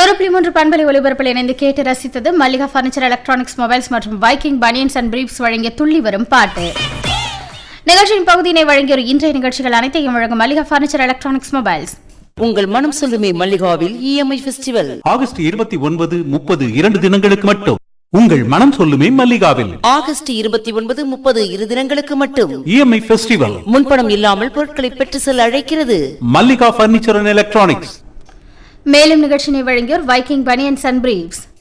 நூறு புள்ளி மூன்று பண்பலை ஒலிபரப்பில் இணைந்து கேட்டு ரசித்தது மல்லிகா பர்னிச்சர் எலக்ட்ரானிக்ஸ் மொபைல்ஸ் மற்றும் வைக்கிங் பனியன்ஸ் அண்ட் பிரீப்ஸ் வழங்கிய துள்ளி வரும் பாட்டு நிகழ்ச்சியின் பகுதியினை வழங்கிய ஒரு இன்றைய நிகழ்ச்சிகள் அனைத்தையும் வழங்கும் மல்லிகா பர்னிச்சர் எலக்ட்ரானிக்ஸ் மொபைல்ஸ் உங்கள் மனம் சொல்லுமே மல்லிகாவில் இஎம்ஐ ஃபெஸ்டிவல் ஆகஸ்ட் இருபத்தி ஒன்பது முப்பது இரண்டு தினங்களுக்கு மட்டும் உங்கள் மனம் சொல்லுமே மல்லிகாவில் ஆகஸ்ட் இருபத்தி ஒன்பது முப்பது இரு தினங்களுக்கு மட்டும் இஎம்ஐ ஃபெஸ்டிவல் முன்பணம் இல்லாமல் பொருட்களை பெற்று செல்ல அழைக்கிறது மல்லிகா பர்னிச்சர் அண்ட் எலக்ட்ரானிக்ஸ் மேலும் நிகழ்ச்சியினை வழங்கியோர் வைக்கிங் பனியன்ஸ் அண்ட் பிரீப்ஸ்